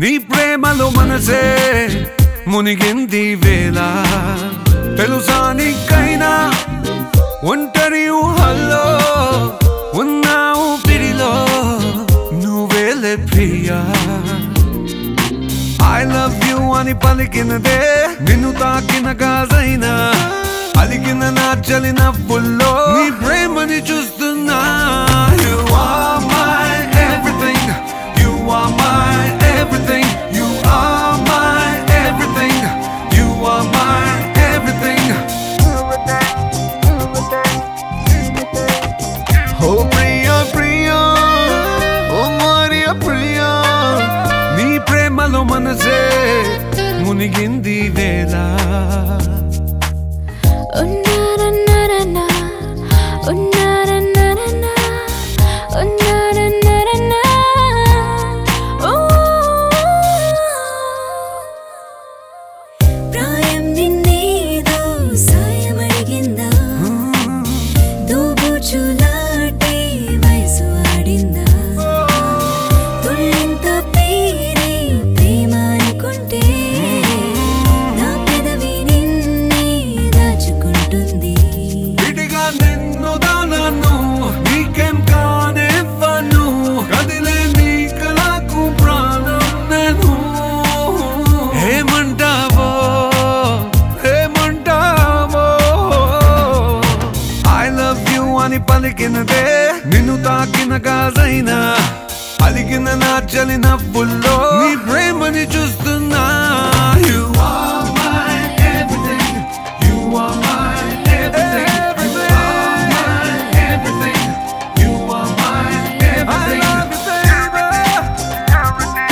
నీ ప్రేమలో మనసే మునిగింది వేళ తెలుసా నీకైనా ఒంటరి ఊహల్లో ఉన్నావు పిడిలో నువ్వేలే ప్రియా ఐ లవ్ యు అని పలికినదే నిన్ను తాకిన గాజైనా అలిగిన నా చలి నవ్వుల్లో నీ ప్రేమని చూస్తున్నా You are my everything You are my everything You are my everything You are my everything Oh Priya Priya ఓ మరియా ప్రియా నీ ప్రేమలో మనసే మునిగింది వేళ ఉన్నారన్నారన్నా, ఉన్నారన్నారన్నా, ఉన్నారన్నారన్నా. ఓ. ప్రాయం నిన్నేదో సాయం అడిగిందా దోబూచులాటే వయసు ఆడిందా తుళ్ళింత పేరే ప్రేమ అనుకుంటే నా పెదవి నిన్నే దాచుకుంటుంది విడిగా నిన్ను దానను నీకేం కానివ్వను కదిలే నీ కళకు ప్రాణం నేను ఏమంటావో ఏమంటావో ఐ లవ్ యు అని పలికినదే నిన్ను తాకిన గాజైనా అలిగిన నా చలి నవ్వుల్లో నీ ప్రేమని చూస్తున్నా You are my everything. You are my everything. You are my everything. You are my everything. I love you, baby.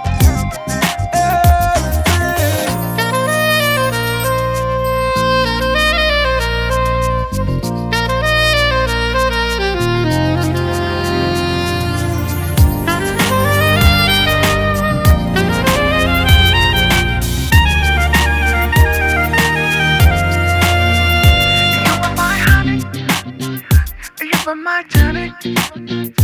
You were my honey. You were my tonic.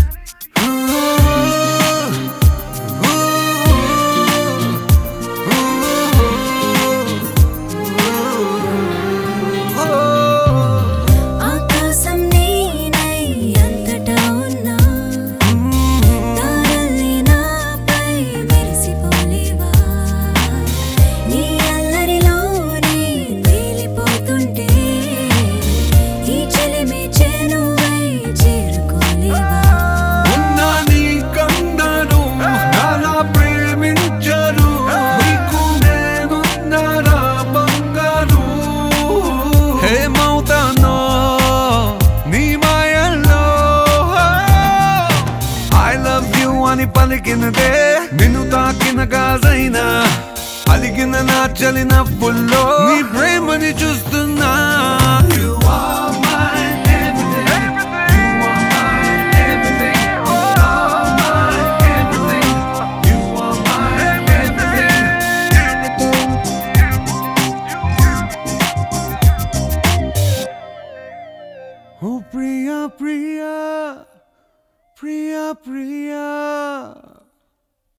ఆకాశం నేనై అంతటా ఉన్నా తారల్ని నాపై మెరిసిపోలేవా నీ అల్లరిలోనే తేలిపోతుంటే ఈ చెలిమి చేనువై చేరుకోలేవా ఉన్నా నీ కందను నాలా ప్రేమించరు నీకు నేనున్నారా బంగారు ఏమవుతానో నీ మాయల్లో ఐ లవ్ యు అని పలికినదే నిన్ను తాకిన గాజైనా అలిగిన నా చలి నవ్వుల్లో నీ ప్రేమని చూస్తున్నా You are my everything. You are my everything. You are my everything. You are my everything. Oh, Priya, Priya, Priya, Priya.